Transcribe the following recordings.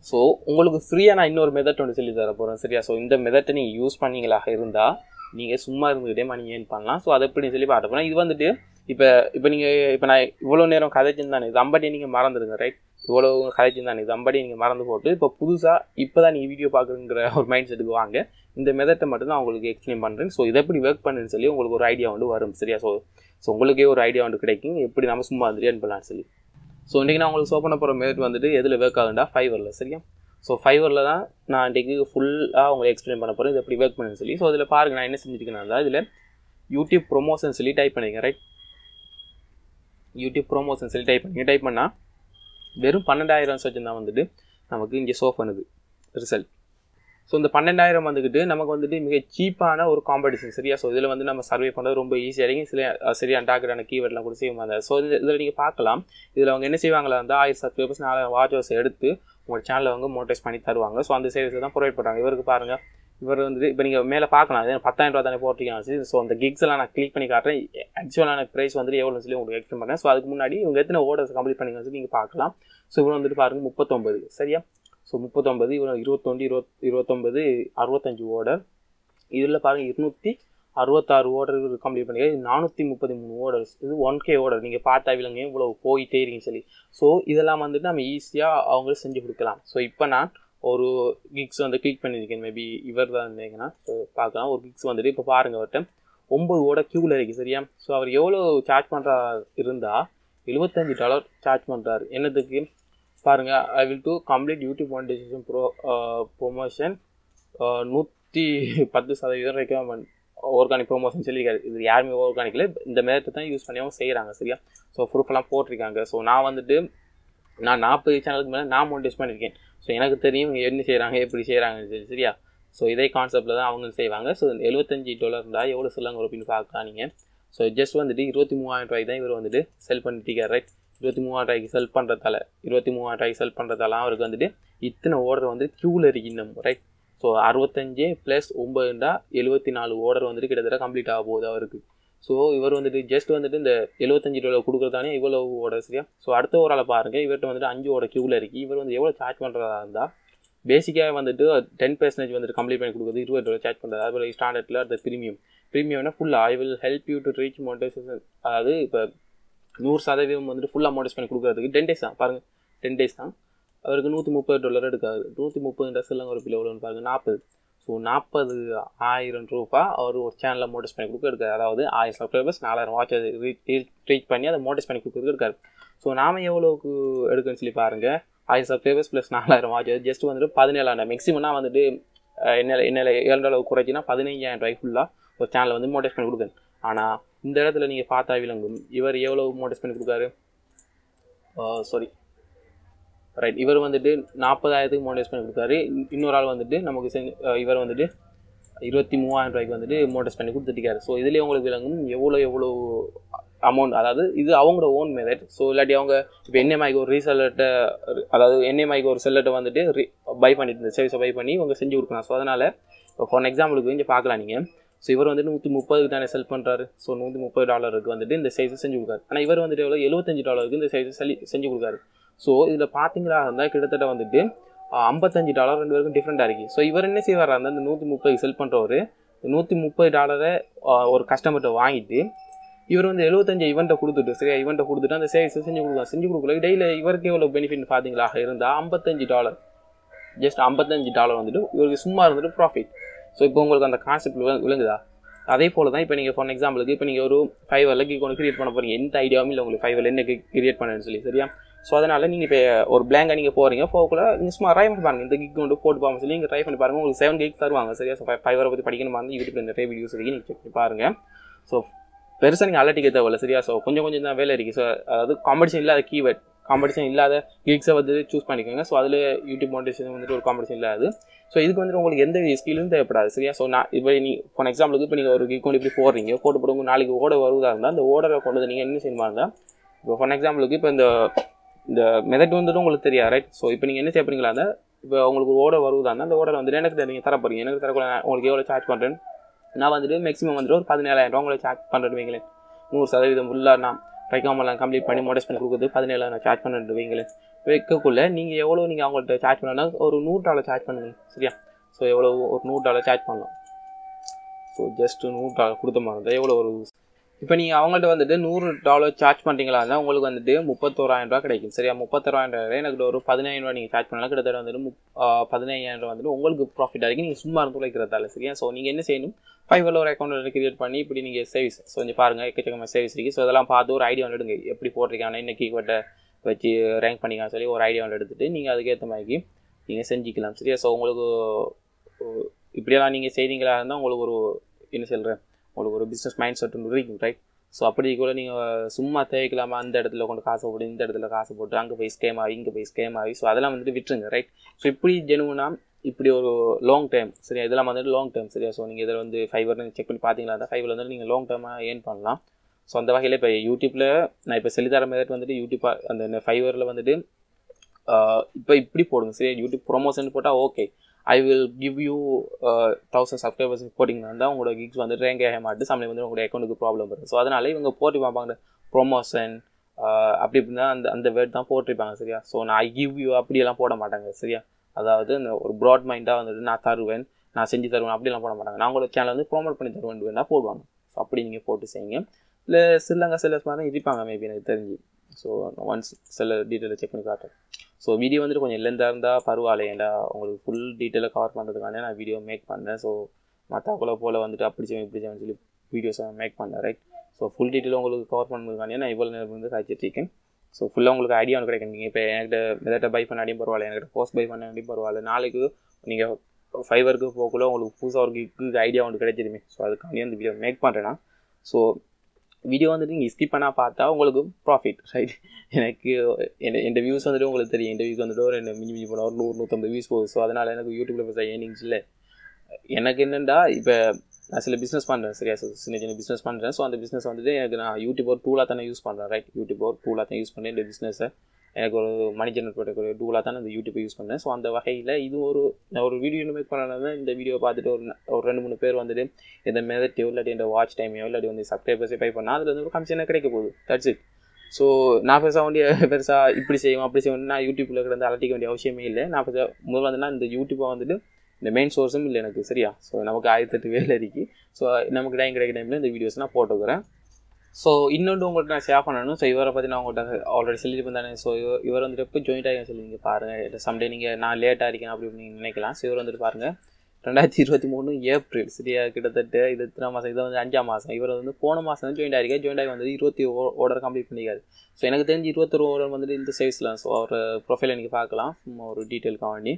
so உங்களுக்கு ஃப்ரீயாக நான் இன்னொரு மெத்தட் ஒன்று சொல்லி தர போகிறேன் சரியா ஸோ இந்த மெத்தட்டை நீங்கள் யூஸ் பண்ணீங்களாக இருந்தால் நீங்கள் சும்மா இருந்துக்கிட்டே மணி ஏர்ன் பண்ணலாம் ஸோ அதை எப்படி சொல்லி பார்த்து போனால் இது வந்துட்டு இப்போ இப்போ நீங்கள் இப்போ நான் இவ்வளோ நேரம் கதைச்சிருந்தானே இது அம்பட்டி நீங்கள் மறந்துடுங்க ரைட் இவ்வளோ கதைச்சிருந்தானே இது அம்பட்டி நீங்கள் மறந்து போட்டு இப்போ புதுசாக இப்போ தான் நீங்கள் வீடியோ பார்க்குறங்கிற ஒரு மைண்ட் செட்டுக்கு வாங்க இந்த மெத்தட்டை மட்டும் தான் உங்களுக்கு எக்ஸ்பிளைன் பண்ணுறேன் ஸோ இதை எப்படி ஒர்க் பண்ணுன்னு சொல்லி உங்களுக்கு ஒரு ஐடியா வந்து வரும் சரியா ஸோ ஸோ உங்களுக்கே ஒரு ஐடியா வந்து கிடைக்கும் எப்படி நம்ம சும்மா வந்து ஏர்ன் பண்ணலாம்னு சொல்லி ஸோ இன்றைக்கி நான் உங்களுக்கு ஷோ பண்ண போகிற மெத்தட் வந்துட்டு எதில் ஒர்க் ஆகுண்டா ஃபைவரில் சரியா ஸோ ஃபைவரில் தான் நான் இன்றைக்கு ஃபுல்லாக உங்களுக்கு எக்ஸ்பிளைன் பண்ண போகிறேன் இது எப்படி ஒர்க் பண்ணுன்னு சொல்லி ஸோ இதில் பாருங்கள் நான் என்ன செஞ்சுருக்கேன்னா இதில் யூடியூப் ப்ரொமோஷன் சொல்லி டைப் பண்ணிங்க ரைட் யூடியூப் ப்ரொமோஷன் சொல்லி டைப் பண்ணிங்க டைப் பண்ணால் வெறும் பன்னெண்டாயிரம் வச்சுருந்தா வந்துட்டு நமக்கு இங்கே ஷோ பண்ணுது ரிசல்ட் ஸோ இந்த பன்னெண்டாயிரம் வந்துக்கிட்டு நமக்கு வந்துட்டு மிக சீப்பான ஒரு காம்படிஷன் சரியா ஸோ இதில் வந்து நம்ம சர்வே பண்ணுறது ரொம்ப ஈஸியாக இருக்கும் சில சரியான டாக்கெட்டான கீவேர்ட்லாம் கூட செய்வாங்க ஸோ இது இதில் நீங்கள் பார்க்கலாம் இதில் அவங்க என்ன செய்வாங்களா வந்து ஆயிரம் சப்ஸ்கிரைபர்ஸ் நாலாயிரம் வாட்சர்ஸ் எடுத்து உங்கள் சேனலை வந்து மோட்டிவேட் பண்ணி தருவாங்க ஸோ அந்த சர்வீஸை தான் ப்ரொவைட் பண்ணுறாங்க இவருக்கு பாருங்கள் இவர் வந்து இப்போ நீங்கள் மேலே பார்க்கலாம் அது பத்தாயிரம் ரூபா தானே போட்டிருக்காங்க ஸோ அந்த கிக்ஸ் எல்லாம் நான் கிளிக் பண்ணி காட்டுறேன் ஆக்சுவலான ப்ரைஸ் வந்துட்டு எவ்வளோ சொல்லி உங்களுக்கு எக்ஸ்பிளைன் பண்ணுறேன் ஸோ அதுக்கு முன்னாடி இவங்க எத்தனை ஓர்டர்ஸ் கம்ப்ளீட் பண்ணிங்க சொல்லி நீங்கள் பார்க்கலாம் ஸோ இவ்வளோ வந்துட்டு பாருங்கள் முப்பத்தொம்பது சரியா ஸோ முப்பத்தொம்பது இவ்வளோ இருபத்தொண்டு இருபத் இருபத்தொம்பது அறுபத்தஞ்சு ஓர்டர் இதில் பாருங்கள் இருநூற்றி அறுபத்தாறு ஓர்டர் கம்ப்ளீட் பண்ணி நானூற்றி முப்பத்தி மூணு ஓர்டர்ஸ் இது ஒன் கே ஓர்டர் நீங்கள் பார்த்தா விலங்க இவ்வளோ போயிட்டே இருக்கீங்க சொல்லி ஸோ இதெல்லாம் வந்துட்டு நம்ம ஈஸியாக அவங்களுக்கு செஞ்சு கொடுக்கலாம் ஸோ இப்போ நான் ஒரு கிக்ஸ் வந்து கிளிக் பண்ணியிருக்கேன் மேபி இவர் தான் இருந்தீங்கன்னா ஸோ பார்க்கலாம் ஒரு கிக்ஸ் வந்துட்டு இப்போ பாருங்கள் அவர்கிட்ட ஒம்பது ஓட க்யூவில் இருக்குது சரியா ஸோ அவர் எவ்வளோ சார்ஜ் பண்ணுறா இருந்தால் எழுபத்தஞ்சு டாலர் சார்ஜ் பண்ணுறாரு என்னதுக்கு பாருங்கள் I will to complete YouTube monetisation bro promotion நூற்றி பத்து சதவீதம் ரெக்கமெண்ட் ஆர்கானிக் ப்ரொமோஷன் சொல்லியிருக்காரு இது யாருமே ஆர்கானிக்கில் இந்த மேரத்தை தான் யூஸ் பண்ணி அவங்க செய்கிறாங்க சரியா ஸோ ப்ரூஃபெல்லாம் போட்டிருக்காங்க ஸோ நான் வந்துட்டு நான் நாற்பது சேனலுக்கு மேலே நான் மோனிடைஸ் பண்ணியிருக்கேன் ஸோ எனக்கு தெரியும் இவங்க என்ன செய்கிறாங்க எப்படி செய்கிறாங்கன்னு சொல்லி சரியா ஸோ இதே கான்செப்டில் தான் அவங்க செய்வாங்க ஸோ எழுபத்தஞ்சி டாலர் இருந்தால் எவ்வளோ சொல்லாங்க அப்படின்னு பார்க்கலாம் நீங்கள் ஸோ ஜஸ்ட் வந்துட்டு இருபத்தி மூவாயிரம் ரூபாய்க்கு தான் இவர் வந்துட்டு செல் பண்ணிட்டு ரைட் இருபத்தி மூவாயிரம் ரூபாய்க்கு செல் பண்ணுறதால இருபத்தி மூவாயிரம் ரூபாய்க்கு செல் பண்ணுறதால அவருக்கு வந்துட்டு இத்தனை ஓர்டர் வந்து க்யூவில் இருக்கு இன்னும் ரைட் ஸோ அறுபத்தஞ்சு ப்ளஸ் ஒம்பதுண்டா எழுபத்தி நாலு ஓர்டர் வந்துட்டு கிட்டத்தட்ட கம்ப்ளீட் ஆக போகுது அவருக்கு ஸோ இவர் வந்துட்டு ஜஸ்ட் வந்துட்டு இந்த எழுபத்தஞ்சு டாலர் கொடுக்குறதானே இவ்வளோ ஓர்டர் சரியா ஸோ அடுத்த ஒரு ஆளை பாருங்கள் இவர்கிட்ட வந்துட்டு அஞ்சு ஓட க்யூவில் இருக்குது இவர் வந்து எவ்வளோ சார்ஜ் பண்ணுறதா இருந்தால் பேசிக்காக வந்துட்டு டென் பர்சன்டேஜ் வந்துட்டு கம்ப்ளீட் பண்ணி கொடுக்குறது இருபது டாலர் சார்ஜ் பண்ணுறது அதுபோல் ஸ்டாண்டர்டில் அந்த ப்ரீமியம் ப்ரீமியம்னா ஃபுல்லாக I will help you to reach motivation அதாவது இப்போ நூறு சதவீதம் வந்துட்டு ஃபுல்லாக மோட்டிவேட் பண்ணி கொடுக்குறதுக்கு டென் டேஸ் தான் பாருங்கள் டென் டேஸ் தான் அவருக்கு நூற்றி முப்பது டாலர் எடுக்காது நூற்றி முப்பது ட்ரெஸ் எல்லாம் ஒரு பிள்ளை எவ்வளோன்னு பாருங்கள் நாற்பது ஸோ நாற்பது ஆயிரம் ரூபா அவர் ஒரு சேனலில் மோட்டிஸ் பண்ணி கொடுக்க இருக்காரு அதாவது ஆயிரம் சப்ஸ்கிரைபர்ஸ் நாலாயிரம் வாட்ச் ரீச் பண்ணி அதை மோட்டிஸ் பண்ணி கொடுக்குறது இருக்காரு ஸோ நாம எவ்வளோக்கு எடுக்குன்னு சொல்லி பாருங்கள் ஆயிரம் சப்ஸ்கிரைபர்ஸ் ப்ளஸ் நாலாயிரம் வாட்ச் ஜஸ்ட் வந்துட்டு பதினேழாயிரம் மேக்ஸிமம்னா வந்துட்டு என்ன என்ன ஏழு அளவு குறைச்சினா பதினைஞ்சாயிரம் ரூபாய் ஃபுல்லாக ஒரு சேனலை வந்து மோட்டிஸ் பண்ணி கொடுக்குறேன் ஆனால் இந்த இடத்துல நீங்கள் பார்த்தா விளங்கும் இவர் எவ்வளோ மோட்டிஸ் பண்ணி கொடுக்காரு சாரி ரைட் இவர் வந்துட்டு நாற்பதாயிரத்துக்கு மோட்டிவேட் பண்ணி கொடுத்தாரு இன்னொரு ஆள் வந்துட்டு நமக்கு செஞ்சு இவர் வந்துட்டு இருபத்தி மூவாயிரம் ரூபாய்க்கு வந்துட்டு மோட்டிவேட் பண்ணி கொடுத்துருக்காரு ஸோ இதுலேயே உங்களுக்கு விளங்கும் எவ்வளோ எவ்வளோ அமௌண்ட் அதாவது இது அவங்களோட ஓன் மெத்தட் ஸோ இல்லாட்டி அவங்க இப்போ என்எம்ஐக்கு ஒரு ரீசெல்லர்ட்ட அதாவது என்எம்ஐக்கு ஒரு செல்லர்ட்டை வந்துட்டு பை பண்ணிட்டு இருந்த சர்வீஸை பை பண்ணி இவங்க செஞ்சு கொடுக்கலாம் ஸோ அதனால் இப்போ ஃபார் எக்ஸாம்பிளுக்கு கொஞ்சம் பார்க்கலாம் நீங்கள் ஸோ இவர் வந்துட்டு நூற்றி முப்பதுக்கு தானே செல் பண்ணுறாரு ஸோ நூற்றி முப்பது டாலருக்கு வந்துட்டு இந்த சைஸை செஞ்சு கொடுக்காரு ஆனால் இவர் வந்துட்டு எவ்வளோ எழுபத்தஞ்சு டாலருக்கு இந்த சைஸை செல்லி செஞ்சு கொடுக்காரு ஸோ இதில் பார்த்தீங்களா இருந்தால் கிட்டத்தட்ட வந்துட்டு ஐம்பத்தஞ்சு டாலர் ரெண்டு பேருக்கும் டிஃப்ரெண்ட்டாக இருக்குது ஸோ இவர் என்ன செய்வார் அந்த அந்த நூற்றி முப்பது செல் பண்ணுறவர் நூற்றி முப்பது டாலரை ஒரு கஸ்டமர்கிட்ட வாங்கிட்டு இவர் வந்து எழுபத்தஞ்சு இவெண்ட்டை கொடுத்துட்டு சரியா இவெண்ட்டை கொடுத்துட்டு அந்த சேல்ஸை செஞ்சு கொடுக்கலாம் செஞ்சு கொடுக்கல இடையில இவருக்கு எவ்வளோ பெனிஃபிட் பார்த்தீங்களா இருந்தால் ஐம்பத்தஞ்சு டாலர் ஜஸ்ட் ஐம்பத்தஞ்சு டாலர் வந்துட்டு இவருக்கு சும்மா இருந்துட்டு ப்ராஃபிட் ஸோ இப்போ உங்களுக்கு அந்த கான்செப்ட் விளங்குதா அதே போல் தான் இப்போ நீங்கள் ஃபார் எக்ஸாம்பிளுக்கு இப்போ நீங்கள் ஒரு ஃபைவ் லக்கி ஒன்று கிரியேட் பண்ண போகிறீங்க எந்த ஐடியாவும் இல்லை உங்களுக்கு ஃபைவ் என்ன கிரியேட் பண்ணணும்னு சொல்லி சரியா ஸோ அதனால் நீங்கள் இப்போ ஒரு பிளாங்காக நீங்கள் போகிறீங்க போகக்குள்ள நீங்கள் சும்மா ட்ரை பண்ணி பாருங்கள் இந்த கிக் கொண்டு போட்டு பாருங்க சொல்லி நீங்கள் ட்ரை பண்ணி பாருங்கள் உங்களுக்கு செவன் கிக் தருவாங்க சரியா ஸோ ஃபைவ் வரை பற்றி படிக்கணுமா வந்து யூடியூப்ல நிறைய வீடியோஸ் இருக்கு நீங்கள் செக் பண்ணி பாருங்கள் ஸோ பெருசாக நீங்கள் அலட்டிக்க தேவையில்ல சரியா ஸோ கொஞ்சம் கொஞ்சம் தான் வேலை இருக்குது ஸோ அதாவது காம்படிஷன் இல்லாத கீவேர்ட் காம்படிஷன் இல்லாத கிக்ஸை வந்து சூஸ் பண்ணிக்கோங்க ஸோ அதில் யூடியூப் மோட்டிவேஷன் வந்துட்டு ஒரு காம்படிஷன் இல்லாது ஸோ இதுக்கு வந்துட்டு உங்களுக்கு எந்த ஸ்கிலும் தேவைப்படாது சரியா ஸோ நான் இப்போ நீ ஃபார் எக்ஸாம்பிளுக்கு இப்போ நீங்கள் ஒரு கிக் கொண்டு இப்படி போடுறீங்க போட்டு போடுங்க நாளைக்கு ஓட வருவதாக இருந்தால் அந்த ஓடரை கொண்டு வந்து நீங்கள் என்ன செய்யணுமா இருந்தால் இப்போ ஃபார் எக்ஸாம்பிளுக்கு இப்போ இந்த இந்த மெதட் வந்துட்டு உங்களுக்கு தெரியாது ரைட் ஸோ இப்போ நீங்கள் என்ன செய்ய போறீங்களா அந்த இப்போ உங்களுக்கு ஒரு ஓட வருவதா இருந்தால் அந்த ஓடர் வந்துட்டு எனக்கு நீங்கள் தர போறீங்க எனக்கு தரக்குள்ள நான் உங்களுக்கு எவ்வளோ சார்ஜ் பண்ணுறேன் நான் வந்துட்டு மேக்ஸிமம் வந்துட்டு ஒரு பதினேழாயிரம் ரூபா உங்களை சார்ஜ் பண்ணுறது வைங்களேன் நூறு சதவீதம் ஃபுல்லாக நான் ட்ரைகாமெல்லாம் கம்ப்ளீட் பண்ணி மோடஸ் பண்ணி கொடுக்குறது பதினேழாயிரம் சார்ஜ் பண்ணிட்டு வைங்களேன் வைக்கக்குள்ள நீங்கள் எவ்வளோ நீங்கள் அவங்கள்ட்ட சார்ஜ் பண்ணலாம் ஒரு நூறு டாலர் சார்ஜ் பண்ணுங்க சரியா ஸோ எவ்வளோ ஒரு நூறு டாலர் சார்ஜ் பண்ணலாம் ஸோ ஜஸ்ட் நூறு டாலர் கொடுத்த மாதிரி எவ்வளோ ஒரு இப்போ நீங்கள் அவங்கள்ட்ட வந்துட்டு நூறு டாலர் சார்ஜ் பண்ணுறீங்களா இருந்தால் உங்களுக்கு வந்துட்டு முப்பத்தோராயிரம் ரூபா கிடைக்கும் சரியா முப்பத்தோராயிரம் ரூபாய் எனக்கு ஒரு பதினாயிரம் ரூபா நீங்கள் சார்ஜ் பண்ணலாம் கிட்டத்தட்ட வந்துட்டு முப் பதினாயிரம் ரூபா வந்துட்டு உங்களுக்கு ப்ராஃபிட் ஆகிருக்கு நீங்கள் சும்மா இருந்து உழைக்கிறதால சரியா ஸோ நீங்கள் என்ன செய்யணும் ஃபைவரில் ஒரு அக்கௌண்ட் கிரியேட் பண்ணி இப்படி நீங்கள் சேவிஸ் ஸோ கொஞ்சம் பாருங்கள் எக்கச்சக்கமாக சேவிஸ் இருக்குது ஸோ இதெல்லாம் பார்த்து ஒரு ஐடியா ஒன்று எடுங்க எப்படி போட்டிருக்காங்க என்ன கீவர்ட்டை வச்சு ரேங்க் பண்ணிக்கலாம் சொல்லி ஒரு ஐடியா ஒன்று எடுத்துகிட்டு நீங்கள் அதுக்கேற்ற மாதிரி நீங்கள் செஞ்சுக்கலாம் சரியா ஸோ உங்களுக்கு இப்படியெல்லாம் நீங்கள் செய்தீங்களா இருந்தால் உங்களுக்கு ஒரு என்ன சொல்கிறேன் உங்களுக்கு ஒரு பிஸ்னஸ் மைண்ட் செட் ஒன்று இருக்கும் ரைட் ஸோ அப்படி கூட நீங்கள் சும்மா தேவைக்கலாமா அந்த இடத்துல கொண்டு காசை போட்டு இந்த இடத்துல காசு போட்டு அங்கே போய் ஸ்கேம் ஆகி இங்கே போய் ஸ்கேம் ஆகி ஸோ அதெல்லாம் வந்துட்டு விட்டுருங்க ரைட் ஸோ இப்படி ஜெனுவனா இப்படி ஒரு லாங் டைம் சரியா இதெல்லாம் வந்துட்டு லாங் டைம் சரியா ஸோ நீங்கள் இதில் வந்து ஃபைவர்னு செக் பண்ணி பார்த்தீங்களா அந்த ஃபைவர் வந்துட்டு நீங்கள் லாங் டைமாக ஏர்ன் பண்ணலாம் ஸோ அந்த வகையில் இப்போ யூடியூப்பில் நான் இப்போ சொல்லித்தர மாதிரி வந்துட்டு யூடியூப் அந்த ஃபைவரில் வந்துட்டு இப்போ இப்படி போடுங்க சரி யூடியூப் ப்ரொமோஷன் போட்டால் okay I will give you thousand subscribers போட்டிங்கன்னா தான் உங்களோட கிக்ஸ் வந்து ரேங்க் ஆக மாட்டு சமயம் வந்து உங்களோட அக்கௌண்ட்டுக்கு ப்ராப்ளம் வரும் ஸோ அதனால இவங்க போட்டு பார்ப்பாங்க ப்ரொமோஷன் அப்படி இப்படி தான் அந்த அந்த வேர்ட் தான் போட்டிருப்பாங்க சரியா ஸோ நான் ஐ கிவ் யூ அப்படியெல்லாம் போட மாட்டாங்க சரியா அதாவது அந்த ஒரு ப்ராட் மைண்டாக வந்துட்டு நான் தருவேன் நான் செஞ்சு தருவேன் அப்படிலாம் போட மாட்டாங்க நான் உங்களோட சேனல் வந்து ப்ரோமோட் பண்ணி தருவேன் வேணால் போடுவாங்க ஸோ அப்படி நீங்கள் போட்டு செய்யுங்க இல்லை சில்லங்க சில்லர்ஸ் மாதிரி தான் இருப்பாங்க மேபி எனக்கு தெரிஞ்சு ஸோ ஒன்ஸ் சில டீட்டெயிலை செக் பண்ணி காட்டுறேன் ஸோ வீடியோ வந்துட்டு கொஞ்சம் லென்த்தாக இருந்தால் பரவாயில்ல ஏன்டா உங்களுக்கு ஃபுல் டீட்டெயிலாக கவர் பண்ணுறதுக்கான நான் வீடியோ மேக் பண்ணேன் ஸோ மற்றாக்குள்ள போல் வந்துட்டு அப்படி செய்வேன் இப்படி செய்வேன் சொல்லி வீடியோஸை மேக் பண்ணேன் ரைட் ஸோ ஃபுல் டீட்டெயில் உங்களுக்கு கவர் பண்ணுறதுக்கான நான் இவ்வளோ நேரம் வந்து காய்ச்சிட்ருக்கேன் ஸோ ஃபுல்லாக உங்களுக்கு ஐடியா ஒன்று கிடைக்கும் நீங்கள் இப்போ என்கிட்ட எதாட்ட பை பண்ணாடியும் பரவாயில்ல என்கிட்ட போஸ்ட் பை பண்ணாடியும் பரவாயில்ல நாளைக்கு நீங்கள் ஃபைவருக்கு போகக்குள்ள உங்களுக்கு புதுசாக ஒரு கிக்கு ஐடியா ஒன்று கிடைச்சிருமே ஸோ அதுக்காண்டி அந்த வீடியோ மேக் பண்ணுறேன்னா ஸோ வீடியோ வந்துட்டு நீங்கள் ஸ்கிப் பண்ணால் பார்த்தா உங்களுக்கு ப்ராஃபிட் ரைட் எனக்கு என் வியூஸ் வந்துட்டு உங்களுக்கு தெரியும் இந்த வியூஸ் வந்துட்டு ஒரு மினி மினி போனால் ஒரு நூறு நூற்றம்பது வியூஸ் போகுது ஸோ அதனால் எனக்கு யூடியூப்பில் பேச ஏர்னிங்ஸ் இல்லை எனக்கு என்னென்னா இப்போ நான் சில பிஸ்னஸ் பண்ணுறேன் சரியா ஸோ சின்ன சின்ன பிஸ்னஸ் பண்ணுறேன் ஸோ அந்த பிஸ்னஸ் வந்துட்டு எனக்கு நான் யூடியூப் ஒரு டூலாக தானே யூஸ் பண்ணுறேன் ரைட் யூடியூப் ஒரு டூலாக தான் யூஸ் பண்ணேன் இந்த பிஸ்னஸை எனக்கு ஒரு மணி ஜெனரேட் பண்ணுற ஒரு டூலாக தான் இந்த யூடியூப்பை யூஸ் பண்ணேன் ஸோ அந்த வகையில் இது ஒரு நான் ஒரு வீடியோ மேக் பண்ணனால இந்த வீடியோ பார்த்துட்டு ஒரு ஒரு ரெண்டு மூணு பேர் வந்துட்டு இந்த மெதட்டையோ இல்லாட்டி இந்த வாட்ச் டைமையோ இல்லாட்டி வந்து சப்ஸ்கிரைபர்ஸை பை பண்ணால் அதில் வந்து ஒரு கமிஷனாக கிடைக்க போகுது தட்ஸ் இட் ஸோ நான் பெருசாக வேண்டிய பெருசாக இப்படி செய்வோம் அப்படி செய்வோம் நான் யூடியூப்பில் கிடந்து அலட்டிக்க வேண்டிய அவசியமே இல்லை நான் பெருசாக முதல்ல வந்துன்னா இந்த யூடியூப்பை வந்துட்டு இந்த மெயின் சோர்ஸும் இல்லை எனக்கு சரியா ஸோ நமக்கு ஆயிரத்தெட்டு வேலை இருக்குது ஸோ நமக்கு டைம் கிடைக்கிற டைமில் இந்த வீடியோஸ் நான் போட்டுக்கிறேன் ஸோ இன்னொன்று உங்கள்கிட்ட நான் ஷேர் பண்ணணும் ஸோ இவரை பற்றி நான் உங்கள்கிட்ட ஆல்ரெடி சொல்லிட்டு தானே ஸோ இவர் வந்துட்டு எப்போ ஜாயின்ட் ஆகி சொல்லி நீங்கள் பாருங்கள் சம்டே நீங்கள் நான் லேட்டாக இருக்கேன் அப்படி நீங்கள் நினைக்கலாம் ஸோ இவர் வந்துட்டு பாருங்கள் ரெண்டாயிரத்தி இருபத்தி மூணு ஏப்ரல் சரியா கிட்டத்தட்ட இது எத்தனை மாதம் இது வந்து அஞ்சாம் மாதம் இவர் வந்து போன மாதம் தான் ஜாயின் ஆகிருக்காரு ஜாயின் ஆகி வந்து இருபத்தி ஓர்டர் கம்ப்ளீட் பண்ணிக்காரு ஸோ எனக்கு தெரிஞ்சு இருபத்தொரு ஓர்டர் வந்துட்டு இந்த சைஸில் ஸோ அவர் ப்ரொஃபைலை நீங்கள் பார்க்கலாம் சும்மா ஒரு டீட்டெயிலுக்காக வேண்டி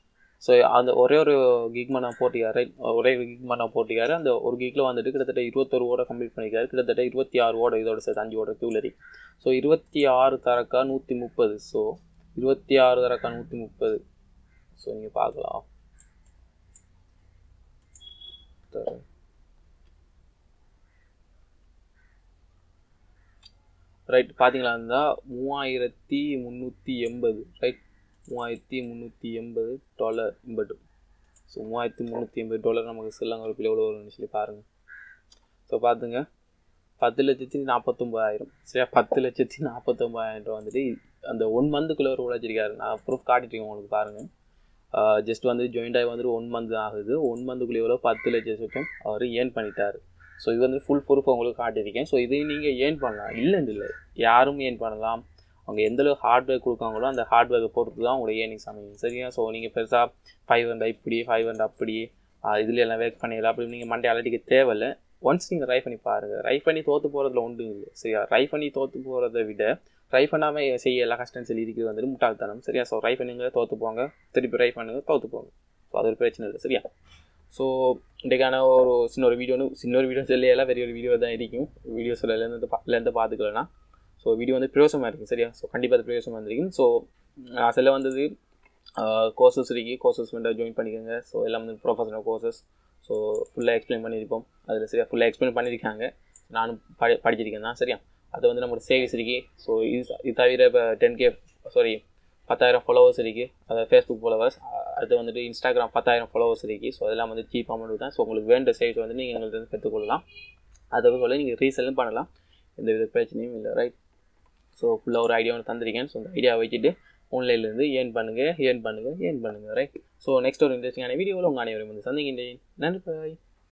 ஸோ அந்த ஒரே ஒரு கிக் நான் போட்டிக்காரு ரைட் ஒரே ஒரு கிக் நான் போட்டிக்காரு அந்த ஒரு கிக்கில் வந்துட்டு கிட்டத்தட்ட இருபத்தொரு ஓட கம்ப்ளீட் பண்ணிக்காரு கிட்டத்தட்ட இருபத்தி ஆறு ஓட இதோட சேர்த்து அஞ்சு ஓட கியூலரி ஸோ இருபத்தி ஆறு தரக்கா நூற்றி முப்பது ஸோ இருபத்தி ஆறு தரக்கா நூற்றி முப்பது ஸோ நீங்கள் பார்க்கலாம் ரைட் பார்த்தீங்களா இருந்தால் மூவாயிரத்தி முந்நூற்றி எண்பது ரைட் மூவாயிரத்தி முந்நூற்றி எண்பது டாலர் எண்பது ஸோ மூவாயிரத்தி முந்நூற்றி எண்பது டாலர் நமக்கு சில்லங்க ரூபாய் எவ்வளோ வரும்னு சொல்லி பாருங்கள் ஸோ பார்த்துங்க பத்து லட்சத்தி நாற்பத்தொம்பதாயிரம் சரியா பத்து லட்சத்தி நாற்பத்தொம்பதாயிரம் ரூபா வந்துட்டு அந்த ஒன் மந்த்துக்குள்ளே ஒரு உழைச்சிருக்காரு நான் ப்ரூஃப் காட்டிட்டேன் உங்களுக்கு பாருங்கள் ஜஸ்ட் வந்து ஜாயிண்ட் ஆகி வந்துட்டு ஒன் மந்த் ஆகுது ஒன் மந்த்துக்குள்ளே எவ்வளோ பத்து லட்சம் அவர் ஏர்ன் பண்ணிட்டார் ஸோ இது வந்து ஃபுல் ப்ரூஃப் உங்களுக்கு காட்டியிருக்கேன் ஸோ இதையும் நீங்கள் ஏர்ன் பண்ணலாம் இல்லைன்னு இல்லை யாரும் ஏர்ன் பண்ணலாம் அவங்க எந்தளவு ஹார்ட்வேர் கொடுக்காங்களோ அந்த ஹார்ட்வேரை பொறுத்து தான் உங்களோட ஏர்னிங்ஸ் அமையும் சரியா ஸோ நீங்கள் பெருசாக ஃபைவ் ஹண்ட்ரட் இப்படி ஃபைவ் ஹண்ட்ரட் அப்படி இதில் எல்லாம் ஒர்க் பண்ணிடலாம் அப்படி நீங்கள் மண்டே அலட்டிக்க தேவையில்லை ஒன்ஸ் நீங்கள் ட்ரை பண்ணி பாருங்கள் ட்ரை பண்ணி தோற்று போகிறதுல ஒன்றும் இல்லை சரியா ட்ரை பண்ணி தோற்று போகிறத விட ட்ரை பண்ணாமல் செய்ய எல்லா கஷ்டம் சொல்லி இருக்கிறது வந்துட்டு முட்டாள்தனம் சரியா ஸோ ட்ரை பண்ணுங்க தோற்று போங்க திருப்பி ட்ரை பண்ணுங்க தோற்று போங்க ஸோ அது ஒரு பிரச்சனை இல்லை சரியா ஸோ இன்றைக்கான ஒரு சின்ன ஒரு வீடியோன்னு சின்ன ஒரு வீடியோ சொல்லலாம் பெரிய ஒரு வீடியோ தான் இருக்கும் வீடியோ சொல்லலேருந்து பார்த்துலேருந்து பார்த்துக்கலாம் ஸோ வீடியோ வந்து பிரயோசமாக இருக்கும் சரியா ஸோ கண்டிப்பாக அது பிரயோசமாக இருந்திருக்கும் ஸோ சில வந்தது கோர்சஸ் இருக்கு கோர்சஸ் வந்து ஜாயின் பண்ணிக்கோங்க ஸோ எல்லாம் வந்து ப்ரொஃபஷனல் கோர்சஸ் ஸோ ஃபுல்லாக எக்ஸ்பிளைன் பண்ணியிருப்போம் அதில் சரியா ஃபுல்லாக எக்ஸ்பிளைன் பண்ணியிருக்காங்க நானும் படி படிச்சிருக்கேன் தான் சரியா அது வந்து நம்மளோட சேவிஸ் இருக்கு ஸோ இது இது தவிர இப்போ டென் கே சாரி பத்தாயிரம் ஃபாலோவர்ஸ் இருக்குது அதாவது ஃபேஸ்புக் ஃபாலோவர்ஸ் அடுத்து வந்துட்டு இன்ஸ்டாகிராம் பத்தாயிரம் ஃபாலோவர்ஸ் இருக்குது ஸோ அதெல்லாம் வந்து சீப் அமௌண்ட் தான் ஸோ உங்களுக்கு வேண்ட சேவிஸ் வந்து நீங்கள் எங்கள்கிட்ட பெற்றுக்கொள்ளலாம் அதை போல் நீங்கள் ரீசெல்லும் பண்ணலாம் எந்த வித பிரச்சனையும் இல்லை ரைட் ஸோ ஃபுல்லாக ஒரு ஐடியா ஒன்று தந்திருக்கேன் ஸோ அந்த ஐடியா வச்சுட்டு ஆன்லைன்லேருந்து ஏர்ன் பண்ணுங்கள் ஏர்ன் பண்ணுங்கள் ஏர்ன் பண்ணுங்கள் ரைட் ஸோ நெக்ஸ்ட் ஒரு இன்ட்ரெஸ்டிங்கான வீடியோவில் உங்கள் அனைவரும் வந்து சந்திக்கின்றேன் நன்றி பாய்